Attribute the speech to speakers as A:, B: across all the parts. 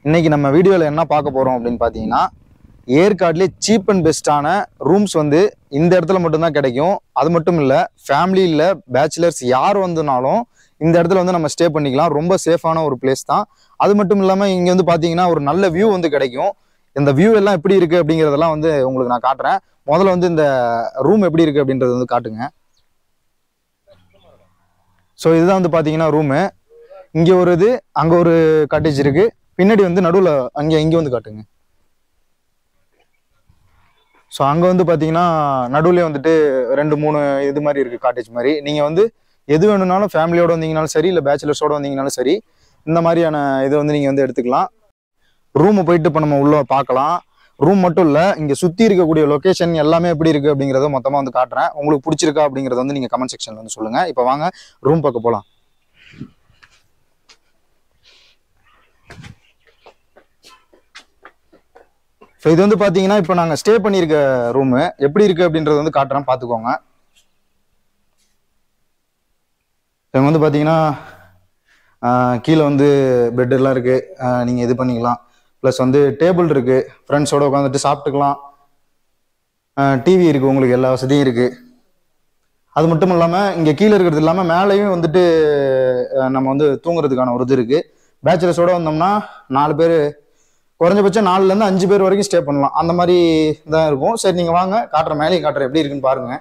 A: இன்னைக்கு நம்ம வீடியோவில் என்ன பார்க்க போகிறோம் அப்படின்னு பார்த்தீங்கன்னா ஏற்காட்லேயே சீப் அண்ட் பெஸ்ட்டான ரூம்ஸ் வந்து இந்த இடத்துல மட்டும்தான் கிடைக்கும் அது மட்டும் இல்லை ஃபேமிலி இல்லை பேச்சுலர்ஸ் யார் வந்துனாலும் இந்த இடத்துல வந்து நம்ம ஸ்டே பண்ணிக்கலாம் ரொம்ப சேஃபான ஒரு பிளேஸ் தான் அது மட்டும் இல்லாமல் இங்கே வந்து பார்த்தீங்கன்னா ஒரு நல்ல வியூ வந்து கிடைக்கும் இந்த வியூ எல்லாம் எப்படி இருக்குது அப்படிங்கிறதெல்லாம் வந்து உங்களுக்கு நான் காட்டுறேன் முதல்ல வந்து இந்த ரூம் எப்படி இருக்குது அப்படின்றத வந்து காட்டுங்க ஸோ இதுதான் வந்து பார்த்தீங்கன்னா ரூமு இங்கே ஒரு இது அங்கே ஒரு காட்டேஜ் இருக்கு பின்னாடி வந்து நடுவில் அங்கே இங்கே வந்து காட்டுங்க ஸோ அங்கே வந்து பார்த்தீங்கன்னா நடுவுலேயே வந்துட்டு ரெண்டு மூணு இது மாதிரி இருக்குது காட்டேஜ் மாதிரி நீங்கள் வந்து எது வேணும்னாலும் ஃபேமிலியோட வந்தீங்கனாலும் சரி இல்லை பேச்சுலர்ஸோட வந்தீங்கனாலும் சரி இந்த மாதிரியான இதை வந்து நீங்கள் வந்து எடுத்துக்கலாம் ரூமை போயிட்டு இப்போ நம்ம உள்ள பார்க்கலாம் ரூம் மட்டும் இல்லை இங்கே சுற்றி இருக்கக்கூடிய லொக்கேஷன் எல்லாமே எப்படி இருக்குது அப்படிங்கிறத மொத்தமாக வந்து காட்டுறேன் உங்களுக்கு பிடிச்சிருக்கா அப்படிங்கிறத வந்து நீங்கள் கமெண்ட் செக்ஷனில் வந்து சொல்லுங்கள் இப்போ வாங்க ரூம் பார்க்க போகலாம் ஸோ இது வந்து பார்த்தீங்கன்னா இப்போ நாங்கள் ஸ்டே பண்ணியிருக்க ரூமு எப்படி இருக்குது அப்படின்றத வந்து காட்டுறேன் பார்த்துக்கோங்க இவங்க வந்து பார்த்தீங்கன்னா கீழே வந்து பெட் எல்லாம் இருக்குது நீங்கள் இது பண்ணிக்கலாம் ப்ளஸ் வந்து டேபிள் இருக்குது ஃப்ரெண்ட்ஸோட உட்காந்துட்டு சாப்பிட்டுக்கலாம் டிவி இருக்குது உங்களுக்கு எல்லா வசதியும் இருக்குது அது மட்டும் இல்லாமல் இங்கே கீழே இருக்கிறது இல்லாமல் மேலேயும் வந்துட்டு அஹ், நம்ம வந்து தூங்குறதுக்கான ஒரு இது இருக்குது பேச்சுலர்ஸோட வந்தோம்னா நாலு பேர் குறைஞ்சபட்சம் நாலுலேருந்து அஞ்சு பேர் வரைக்கும் ஸ்டே பண்ணலாம் அந்த மாதிரி தான் இருக்கும் சரி நீங்கள் வாங்க காட்டுறேன் மேலேயும் காட்டுறேன் எப்படி இருக்குன்னு பாருங்க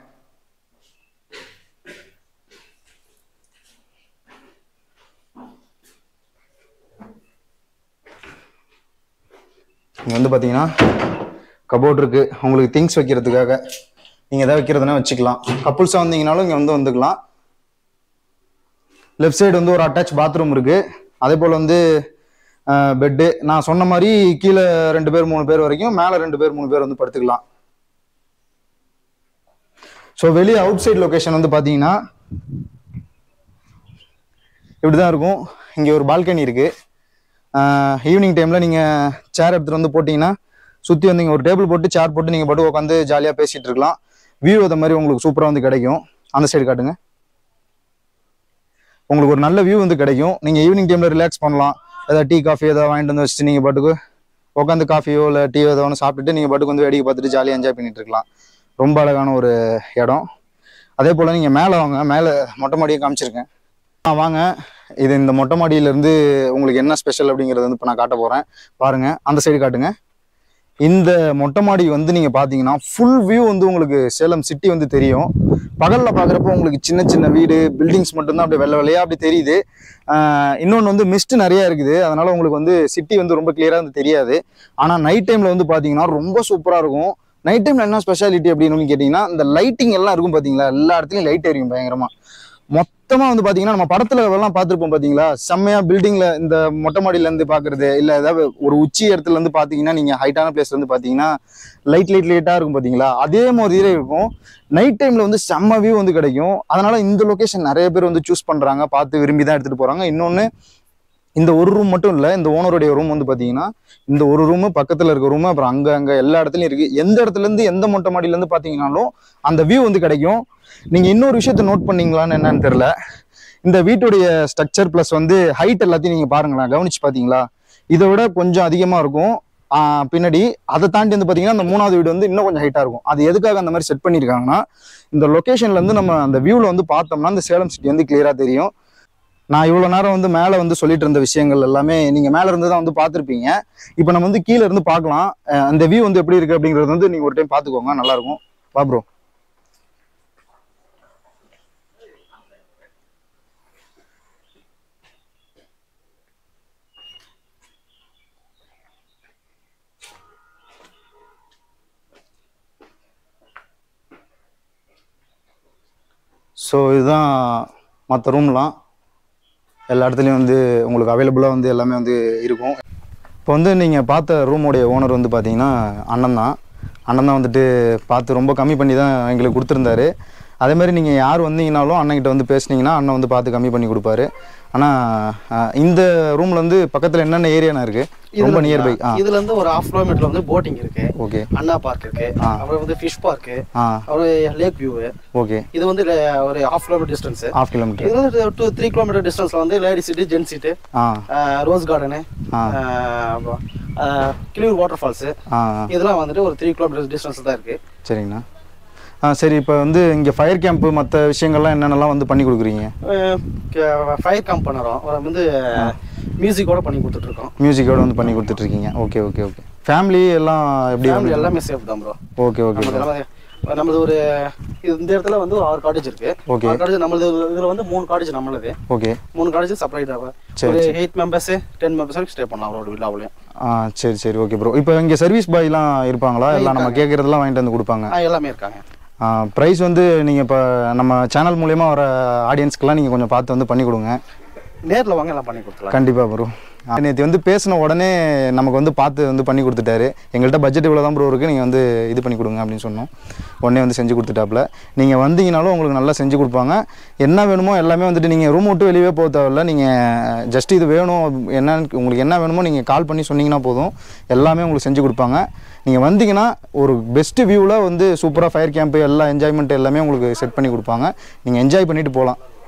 A: இங்கே வந்து பார்த்தீங்கன்னா கபோர்ட் இருக்கு உங்களுக்கு திங்ஸ் வைக்கிறதுக்காக நீங்கள் எதாவது வைக்கிறதுனா வச்சுக்கலாம் கப்புள்ஸாக வந்தீங்கனாலும் இங்கே வந்து வந்துக்கலாம் லெஃப்ட் சைடு வந்து ஒரு அட்டாச் பாத்ரூம் இருக்கு அதே போல் வந்து பெட்டு நான் சொன்ன மாதிரி கீழே ரெண்டு பேர் மூணு பேர் வரைக்கும் மேலே ரெண்டு பேர் மூணு பேர் வந்து படுத்துக்கலாம் ஸோ வெளியே அவுட் சைடு லொக்கேஷன் வந்து பார்த்தீங்கன்னா இப்படி தான் இருக்கும் இங்கே ஒரு பால்கனி இருக்கு ஈவினிங் டைமில் நீங்கள் சேர் எடுத்துகிட்டு வந்து போட்டிங்கன்னா சுற்றி வந்து இங்கே ஒரு டேபிள் போட்டு சேர் போட்டு நீங்கள் பாட்டு உட்காந்து ஜாலியாக பேசிகிட்டு இருக்கலாம் வியூ அந்த மாதிரி உங்களுக்கு சூப்பராக வந்து கிடைக்கும் அந்த சைடு காட்டுங்க உங்களுக்கு ஒரு நல்ல வியூ வந்து கிடைக்கும் நீங்கள் ஈவினிங் டைமில் ரிலாக்ஸ் பண்ணலாம் ஏதாவது டீ காஃபி ஏதாவது வாங்கிட்டு வந்து வச்சுட்டு நீங்கள் பாட்டுக்கு உட்காந்து காஃபியோ இல்லை டீ ஏதோ ஒன்று சாப்பிட்டுட்டு நீங்கள் பாட்டுக்கு வந்து வேடிக்கை பார்த்துட்டு ஜாலியாக என்ஜாய் பண்ணிட்டு இருக்கலாம் ரொம்ப அழகான ஒரு இடம் அதே போல் நீங்கள் மேலே வாங்க மேலே மொட்டை மாடியை காமிச்சிருக்கேன் ஆ வாங்க இது இந்த மொட்டை மாடியிலேருந்து உங்களுக்கு என்ன ஸ்பெஷல் அப்படிங்கிறத வந்து இப்போ நான் காட்ட போகிறேன் பாருங்கள் அந்த சைடு காட்டுங்க இந்த மொட்டை மாடி வந்து நீங்கள் பார்த்தீங்கன்னா ஃபுல் வியூ வந்து உங்களுக்கு சேலம் சிட்டி வந்து தெரியும் பகலில் பார்க்குறப்போ உங்களுக்கு சின்ன சின்ன வீடு பில்டிங்ஸ் மட்டும்தான் அப்படியே வெள்ளை வெள்ளையாக அப்படி தெரியுது இன்னொன்று வந்து மிஸ்ட் நிறையா இருக்குது அதனால உங்களுக்கு வந்து சிட்டி வந்து ரொம்ப கிளியராக வந்து தெரியாது ஆனால் நைட் டைமில் வந்து பார்த்தீங்கன்னா ரொம்ப சூப்பராக இருக்கும் நைட் டைமில் என்ன ஸ்பெஷாலிட்டி அப்படின்னு கேட்டிங்கன்னா இந்த லைட்டிங் எல்லாம் இருக்கும் பார்த்தீங்களா எல்லா இடத்துலையும் லைட் எரியும் பயங்கரமாக மொத்தமாக வந்து பார்த்தீங்கன்னா நம்ம படத்துல எல்லாம் பார்த்துருப்போம் பார்த்தீங்களா செம்மையா பில்டிங்ல இந்த மொட்டை மாடியில இருந்து பார்க்கறது இல்லை ஏதாவது ஒரு உச்சி இடத்துல இருந்து பார்த்தீங்கன்னா நீங்க ஹைட்டான பிளேஸ்ல இருந்து பார்த்தீங்கன்னா லைட் லைட் லைட்டாக இருக்கும் பார்த்தீங்களா அதே மாதிரியே இருக்கும் நைட் டைம்ல வந்து செம்ம வியூ வந்து கிடைக்கும் அதனால இந்த லொகேஷன் நிறைய பேர் வந்து சூஸ் பண்றாங்க பார்த்து விரும்பி தான் எடுத்துட்டு போறாங்க இன்னொன்று இந்த ஒரு ரூம் மட்டும் இல்லை இந்த ஓனருடைய ரூம் வந்து பார்த்தீங்கன்னா இந்த ஒரு ரூமு பக்கத்தில் இருக்க ரூமு அப்புறம் அங்கே அங்கே எல்லா இடத்துலையும் இருக்கு எந்த இடத்துல இருந்து எந்த மொட்டை மாடியிலேருந்து பார்த்தீங்கன்னாலும் அந்த வியூ வந்து கிடைக்கும் நீங்கள் இன்னொரு விஷயத்த நோட் பண்ணீங்களான்னு என்னன்னு தெரியல இந்த வீட்டுடைய ஸ்ட்ரக்சர் ப்ளஸ் வந்து ஹைட் எல்லாத்தையும் நீங்கள் பாருங்களேன் கவனிச்சு பார்த்தீங்களா இதை விட கொஞ்சம் அதிகமாக இருக்கும் ஆஹ் பின்னாடி அதை தாண்டி வந்து பார்த்தீங்கன்னா அந்த மூணாவது வீடு வந்து இன்னும் கொஞ்சம் ஹைட்டாக இருக்கும் அது எதுக்காக அந்த மாதிரி செட் பண்ணியிருக்காங்கன்னா இந்த லொக்கேஷன்ல இருந்து நம்ம அந்த வியூவில் வந்து பார்த்தோம்னா இந்த சேலம் சிட்டி வந்து கிளியராக தெரியும் நான் இவ்வளோ நேரம் வந்து மேலே வந்து சொல்லிட்டு இருந்த விஷயங்கள் எல்லாமே நீங்கள் மேலே இருந்து தான் வந்து பார்த்துருப்பீங்க இப்போ நம்ம வந்து கீழே இருந்து பார்க்கலாம் அஹ் அந்த வியூ வந்து எப்படி இருக்கு அப்படிங்கிறது வந்து நீங்கள் ஒரு டைம் பார்த்துக்கோங்க நல்லா இருக்கும் வா ப்ரோ ஸோ இதுதான் மற்ற ரூம்லாம் எல்லா இடத்துலையும் வந்து உங்களுக்கு அவைலபிளாக வந்து எல்லாமே வந்து இருக்கும் இப்போ வந்து நீங்கள் பார்த்த ரூமுடைய ஓனர் வந்து பார்த்தீங்கன்னா அண்ணன் தான் அண்ணன் தான் வந்துட்டு பார்த்து ரொம்ப கம்மி பண்ணி தான் எங்களுக்கு கொடுத்துருந்தாரு அதே மாதிரி நீங்கள் யார் வந்தீங்கனாலும் அண்ணன்கிட்ட வந்து பேசுனீங்கன்னா அண்ணன் வந்து பார்த்து கம்மி பண்ணி கொடுப்பாரு ஆனால் இந்த ரூமில் வந்து பக்கத்தில் என்னென்ன ஏரியானா இருக்குது ரொம்ப நியர்பை ஆ
B: இதுல இருந்து ஒரு ஹாஃப் கிலோமீட்டர்ல வந்து போட்டிங் இருக்கு
A: ஓகே
B: அண்ணா பார்க் இருக்கு அப்புறம் வந்து ஃபிஷ் பார்க்
A: ஆ
B: அப்புறம் லேக் வியூ
A: ஓகே
B: இது வந்து le- ஒரு half kilometre distance
A: half kilometre
B: இது வந்து டூ த்ரீ கிலோமீட்டர் டிஸ்டன்ஸ்ல வந்து லேடி சீட்டு ஜென் சீட்டு
A: ஆ
B: ரோஸ் கார்டனு
A: ஆ.
B: கிளியூர் வாட்டர் ஃபால்ஸ்
A: ஆ
B: இதெல்லாம் வந்துட்டு ஒரு த்ரீ கிலோமீட்டர் டிஸ்டன்ஸ் தான் இருக்கு
A: சரிங்கண்ணா ஆ சரி இப்போ வந்து இங்கே ஃபயர் கேம்ப்பு மற்ற விஷயங்கள்லாம் என்னென்னலாம் வந்து பண்ணி கொடுக்குறீங்க
B: ஃபயர் கேம்ப் பண்ணுறோம் அப்புறம் வந்து மியூசிக்கோட பண்ணி கொடுத்துட்டு இருக்கோம்
A: மியூசிக்கோட வந்து பண்ணி கொடுத்துட்ருக்கீங்க ஓகே ஓகே ஓகே ஃபேமிலி எல்லாம் எப்படி
B: ஃபேமிலி எல்லாமே சேஃப் தான் ப்ரோ
A: ஓகே ஓகே
B: நமது எல்லாமே நமது ஒரு இது இந்த இடத்துல வந்து ஒரு ஆறு காலேஜ் இருக்கு
A: Okay.
B: ஆறு காலேஜ் நம்மளது இதுல வந்து மூணு காலேஜ் நம்மளது
A: ஓகே
B: மூணு காலேஜ் செப்பரேட்
A: சரி,
B: ஒரு எயிட் மெம்பர்ஸ் டென் மெம்பர்ஸ் வரைக்கும் ஸ்டே பண்ணலாம் அவரோட விழாவிலையும்
A: ஆ சரி சரி ஓகே ப்ரோ இப்போ இங்கே சர்வீஸ் பாய்லாம் இருப்பாங்களா எல்லாம் நம்ம கேட்குறதெல்லாம் வாங்கிட்டு வந்து கொடுப்பாங்க
B: ஆ எல்லாமே இருக்காங்க
A: ப்ரைஸ் வந்து நீங்கள் இப்போ நம்ம சேனல் மூலயமா வர ஆடியன்ஸ்க்கெல்லாம் நீங்கள் கொஞ்சம் பார்த்து வந்து பண்ணி கொடுங்க
B: நேர்ல வாங்க எல்லாம் பண்ணி கொடுத்துலாம்
A: கண்டிப்பாக ப்ரோ நேற்று வந்து பேசின உடனே நமக்கு வந்து பார்த்து வந்து பண்ணி கொடுத்துட்டாரு எங்கள்கிட்ட பட்ஜெட் இவ்வளோ தான் ப்ரோ இருக்குது நீங்கள் வந்து இது பண்ணி கொடுங்க அப்படின்னு சொன்னோம் உடனே வந்து செஞ்சு கொடுத்துட்டாப்புல நீங்கள் வந்தீங்கனாலும் உங்களுக்கு நல்லா செஞ்சு கொடுப்பாங்க என்ன வேணுமோ எல்லாமே வந்துட்டு நீங்கள் ரூம் விட்டு வெளியே போக தேவையில்ல நீங்கள் ஜஸ்ட் இது வேணும் என்னன்னு உங்களுக்கு என்ன வேணுமோ நீங்கள் கால் பண்ணி சொன்னீங்கன்னா போதும் எல்லாமே உங்களுக்கு செஞ்சு கொடுப்பாங்க நீங்கள் வந்தீங்கன்னா ஒரு பெஸ்ட்டு வியூவில் வந்து சூப்பராக ஃபயர் கேம்ப்பு எல்லா என்ஜாய்மெண்ட் எல்லாமே உங்களுக்கு செட் பண்ணி கொடுப்பாங்க நீங்கள் என்ஜாய் பண்ணிட்டு போகலாம்